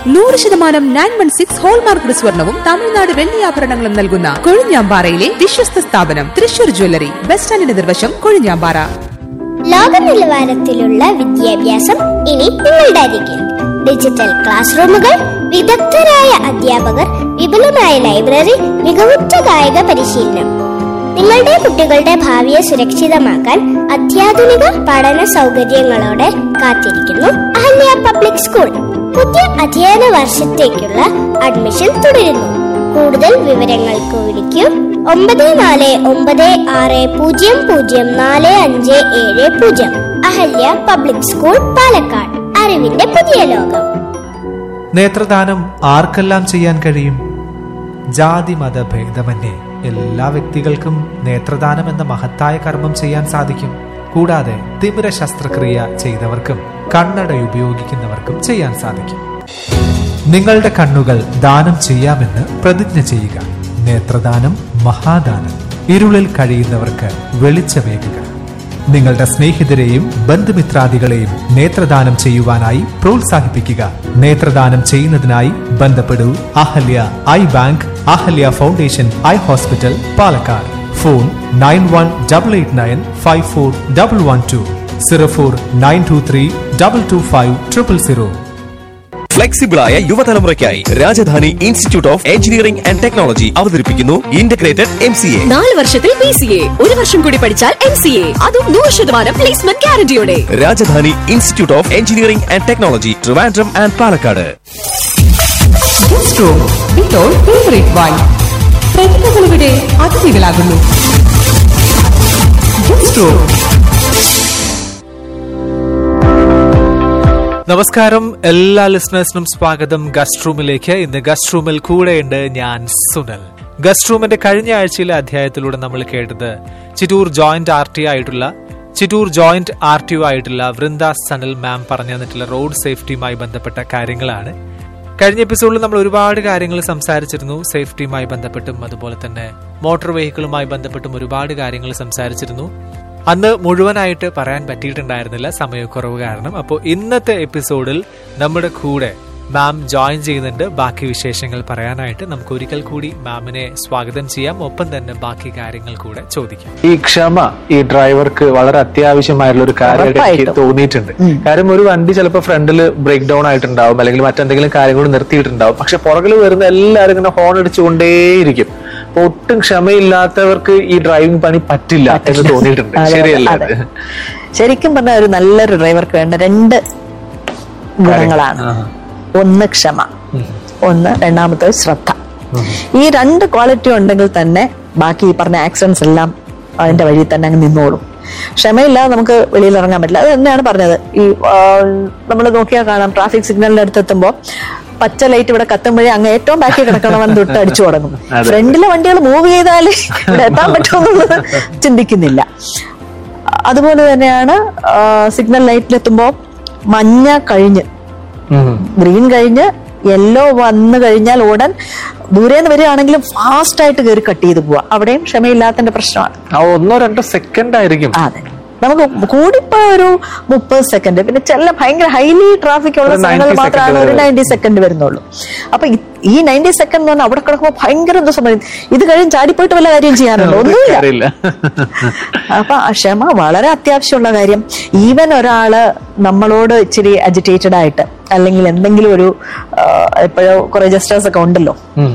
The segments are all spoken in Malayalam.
നൂറ് ശതമാനം നയൻ വൺ സിക്സ് ഹോൾമാർക്ക് സ്വർണവും തമിഴ്നാട് വെള്ളിയാഭരണങ്ങളും നൽകുന്ന കൊഴിഞ്ഞാമ്പാറയിലെ വിശ്വസ്ത സ്ഥാപനം തൃശൂർ ജ്വല്ലറി ബസ് സ്റ്റാൻഡിന് നിർവശം കൊഴിഞ്ഞാമ്പാറ ലോക നിലവാരത്തിലുള്ള വിദ്യാഭ്യാസം ഇനി നിങ്ങളുടെ അരികിൽ ഡിജിറ്റൽ ക്ലാസ് റൂമുകൾ വിദഗ്ധരായ അധ്യാപകർ വിപുലമായ ലൈബ്രറി മികവുറ്റ കായിക പരിശീലനം നിങ്ങളുടെ കുട്ടികളുടെ ഭാവിയെ സുരക്ഷിതമാക്കാൻ അത്യാധുനിക പഠന സൗകര്യങ്ങളോടെ കാത്തിരിക്കുന്നു അഹല്യ പബ്ലിക് സ്കൂൾ പുതിയ അധ്യയന വർഷത്തേക്കുള്ള അഡ്മിഷൻ തുടരുന്നു കൂടുതൽ വിവരങ്ങൾക്ക് വിളിക്കൂ ഒമ്പത് നാല് ഒമ്പത് ആറ് പൂജ്യം പൂജ്യം നാല് അഞ്ച് ഏഴ് പൂജ്യം അഹല്യ പബ്ലിക് സ്കൂൾ പാലക്കാട് അറിവിന്റെ പുതിയ ലോകം നേത്രദാനം ആർക്കെല്ലാം ചെയ്യാൻ കഴിയും ജാതി മത ഭേദമന്യേ എല്ലാ വ്യക്തികൾക്കും നേത്രദാനം എന്ന മഹത്തായ കർമ്മം ചെയ്യാൻ സാധിക്കും കൂടാതെ തിമിര ശസ്ത്രക്രിയ ചെയ്തവർക്കും കണ്ണട ഉപയോഗിക്കുന്നവർക്കും ചെയ്യാൻ സാധിക്കും നിങ്ങളുടെ കണ്ണുകൾ ദാനം ചെയ്യാമെന്ന് പ്രതിജ്ഞ ചെയ്യുക നേത്രദാനം മഹാദാനം ഇരുളിൽ കഴിയുന്നവർക്ക് വെളിച്ചമേകുക നിങ്ങളുടെ സ്നേഹിതരെയും ബന്ധുമിത്രാദികളെയും നേത്രദാനം ചെയ്യുവാനായി പ്രോത്സാഹിപ്പിക്കുക നേത്രദാനം ചെയ്യുന്നതിനായി ബന്ധപ്പെടൂ Ahalya eye bank Ahalya foundation eye hospital Palakkad phone nine one double eight nine five four double one two zero four nine two three double two five triple zero ഫ്ലെക്സിബിളായ യുവതലമുറയ്ക്കായി Rajadhani institute of engineering and technology അവതരിപ്പിക്കുന്നു ഇന്റഗ്രേറ്റഡ് എം സി എ നാല് വർഷത്തിൽ പി സി എ ഒരു വർഷം കൂടി പഠിച്ചാൽ എം സി എ അതും നൂറ് ശതമാനം പ്ലേസ്മെന്റ് ഗ്യാരണ്ടിയോടെ Rajadhani institute of engineering and technology Trivandrum and Palakkad favourite wine പ്രതിഭകളിവിടെ അതിഥികളാകുന്നു നമസ്കാരം എല്ലാ ലിസണേഴ്സിനും സ്വാഗതം ഗസ്റ്റ് റൂമിലേക്ക് ഇന്ന് ഗസ്റ്റ് റൂമിൽ കൂടെയുണ്ട് ഞാൻ സുനൽ ഗസ്റ്റ് റൂമിന്റെ കഴിഞ്ഞ ആഴ്ചയിലെ അധ്യായത്തിലൂടെ നമ്മൾ കേട്ടത് ചിറ്റൂർ ജോയിന്റ് ആർ ടി ആയിട്ടുള്ള Chittur joint R T O ആയിട്ടുള്ള വൃന്ദ സനൽ മാം പറഞ്ഞു തന്നിട്ടുള്ള റോഡ് സേഫ്റ്റിയുമായി ബന്ധപ്പെട്ട കാര്യങ്ങളാണ് കഴിഞ്ഞ എപ്പിസോഡിൽ നമ്മൾ ഒരുപാട് കാര്യങ്ങൾ സംസാരിച്ചിരുന്നു സേഫ്റ്റിയുമായി ബന്ധപ്പെട്ടും അതുപോലെ തന്നെ മോട്ടോർ വെഹിക്കിളുമായി ബന്ധപ്പെട്ടും ഒരുപാട് കാര്യങ്ങൾ സംസാരിച്ചിരുന്നു അന്ന് മുഴുവനായിട്ട് പറയാൻ പറ്റിയിട്ടുണ്ടായിരുന്നില്ല സമയക്കുറവ് കാരണം അപ്പോൾ ഇന്നത്തെ എപ്പിസോഡിൽ നമ്മുടെ കൂടെ മാം ജോയിൻ ചെയ്യുന്നുണ്ട് ബാക്കി വിശേഷങ്ങൾ പറയാനായിട്ട് നമുക്ക് ഒരിക്കൽ കൂടി മാമിനെ സ്വാഗതം ചെയ്യാം ഒപ്പം തന്നെ ബാക്കി കാര്യങ്ങൾ കൂടെ ചോദിക്കാം ഈ ക്ഷമ ഈ ഡ്രൈവർക്ക് വളരെ അത്യാവശ്യമായിട്ടുള്ള ഒരു കാര്യമായിട്ട് എനിക്ക് തോന്നിയിട്ടുണ്ട് കാര്യം ഒരു വണ്ടി ചിലപ്പോൾ ഫ്രണ്ടിൽ ബ്രേക്ക് ഡൗൺ ആയിട്ടുണ്ടാവും അല്ലെങ്കിൽ മറ്റെന്തെങ്കിലും കാര്യങ്ങൾ നിർത്തിയിട്ടുണ്ടാവും പക്ഷെ പുറകിൽ വരുന്ന എല്ലാവരും ഇങ്ങനെ ഹോൺ അടിച്ചുകൊണ്ടേയിരിക്കും അപ്പൊ ഒട്ടും ക്ഷമയില്ലാത്തവർക്ക് ഈ ഡ്രൈവിംഗ് പണി പറ്റില്ല എന്ന് തോന്നിയിട്ടുണ്ട് അതെ, ശരിയല്ലേ അതെ. ശരിക്കും പറഞ്ഞ ഒരു നല്ലൊരു ഡ്രൈവർക്ക് വേണ്ട രണ്ട് ഗുണങ്ങളാണ് ഒന്ന് ക്ഷമ ഒന്ന് രണ്ടാമത്തെ ശ്രദ്ധ ഈ രണ്ട് ക്വാളിറ്റി ഉണ്ടെങ്കിൽ തന്നെ ബാക്കി ഈ പറഞ്ഞ ആക്സിഡൻസ് എല്ലാം അതിന്റെ വഴി തന്നെ അങ്ങ് നിന്നോളും ക്ഷമയില്ലാതെ നമുക്ക് വെളിയിൽ ഇറങ്ങാൻ പറ്റില്ല അത് തന്നെയാണ് പറഞ്ഞത് ഈ നമ്മൾ നോക്കിയാൽ കാണാം ട്രാഫിക് സിഗ്നലിന്റെ അടുത്തെത്തുമ്പോൾ പച്ച ലൈറ്റ് ഇവിടെ കത്തുമ്പോഴേ അങ്ങ് ഏറ്റവും ബാക്കി കിടക്കണമെന്ന് തൊട്ട് അടിച്ചു തുടങ്ങും ഫ്രണ്ടിലെ വണ്ടികൾ മൂവ് ചെയ്താലേ ഇവിടെ എത്താൻ പറ്റുമെന്നുള്ളത് ചിന്തിക്കുന്നില്ല അതുപോലെ തന്നെയാണ് സിഗ്നൽ ലൈറ്റിലെത്തുമ്പോൾ മഞ്ഞ കഴിഞ്ഞ് ഗ്രീൻ കഴിഞ്ഞ് യെല്ലോ വന്നു കഴിഞ്ഞാൽ ഉടൻ ദൂരെ നിന്ന് വരികയാണെങ്കിലും ഫാസ്റ്റ് ആയിട്ട് കയറി കട്ട് ചെയ്ത് പോവാ അവിടെയും ക്ഷമയില്ലാത്തതിന്റെ പ്രശ്നമാണ് ആ ഒന്നോ രണ്ടോ സെക്കൻഡ് ആയിരിക്കും അതെ നമുക്ക് കൂടിപ്പോ ഒരു മുപ്പത് സെക്കൻഡ് പിന്നെ ചില ഭയങ്കര ഹൈലി ട്രാഫിക് ഉള്ള ഒരു 90 സ്ഥലങ്ങളിൽ മാത്രമാണ് second ഒരു വരെ. നയൻറ്റി സെക്കൻഡ് വരുന്നുള്ളൂ അപ്പൊ ഇ- ഈ നയൻറ്റി സെക്കൻഡ് എന്ന് പറഞ്ഞാൽ അവിടെ കിടക്കുമ്പോൾ ഭയങ്കര എന്തോ സംഭവം ഇത് കഴിഞ്ഞ് ചാടിപ്പോയിട്ട് വല്ല കാര്യം ചെയ്യാനുണ്ടോ ഒന്നുമില്ല അറിയില്ല അപ്പൊ ആ ക്ഷമ വളരെ അത്യാവശ്യമുള്ള കാര്യം ഈവൻ ഒരാള് നമ്മളോട് ഇച്ചിരി അജിറ്റേറ്റഡ് ആയിട്ട് അല്ലെങ്കിൽ എന്തെങ്കിലും ഒരു എപ്പോഴോ കുറെ ജസ്റ്റേഴ്സ് ഒക്കെ ഉണ്ടല്ലോ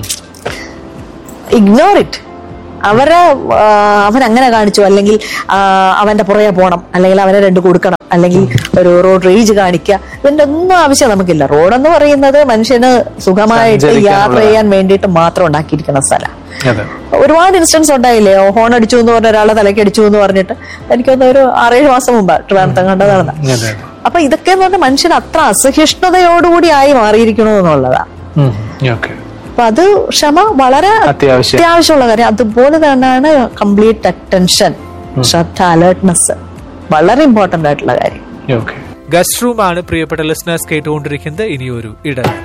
ഇഗ്നോർ ഇറ്റ് അവരെ ആ, അവൻ അങ്ങനെ കാണിച്ചു അല്ലെങ്കിൽ ആ, അവന്റെ പുറകെ പോണം അല്ലെങ്കിൽ അവനെ രണ്ട് കൊടുക്കണം അല്ലെങ്കിൽ ഒരു റോഡ് റേജ് കാണിക്കുക ഇതിന്റെ ഒന്നും ആവശ്യം നമുക്കില്ല റോഡെന്ന് പറയുന്നത് മനുഷ്യന് സുഖമായിട്ട് സഞ്ചരിക്കാനുള്ള- യാത്ര ചെയ്യാൻ വേണ്ടിയിട്ട് മാത്രം ഉണ്ടാക്കിയിരിക്കുന്ന സ്ഥലം അതെ ഒരുപാട് ഇൻസ്റ്റൻസ് ഉണ്ടായില്ലേ ഹോൺ അടിച്ചു എന്ന് പറഞ്ഞ ഒരാളെ തലയ്ക്ക് അടിച്ചു എന്ന് പറഞ്ഞിട്ട് എനിക്കൊന്ന് ഒരു ആറേഴ് മാസം മുമ്പ് ട്രിവാൻഡ്രം കണ്ട നടന്ന അതെ അതെ അപ്പൊ ഇതൊക്കെ എന്ന് പറഞ്ഞാൽ മനുഷ്യൻ അത്ര അസഹിഷ്ണുതയോടുകൂടി ആയി മാറിയിരിക്കണു എന്നുള്ളതാ ഓക്കെ അപ്പൊ അത് ക്ഷമ വളരെ അത്യാവശ്യം. അത്യാവശ്യമുള്ള കാര്യം അതുപോലെ തന്നെയാണ് കംപ്ലീറ്റ് അറ്റൻഷൻ ശ്രദ്ധ അലേർട്ട്നെസ് വളരെ ഇമ്പോർട്ടന്റ് ആയിട്ടുള്ള കാര്യം ഓക്കെ ഗസ്റ്റ് റൂമാണ് പ്രിയപ്പെട്ട ലിസണേഴ്സ് കേട്ടുകൊണ്ടിരിക്കുന്നത് ഇനിയൊരു ഇടവേള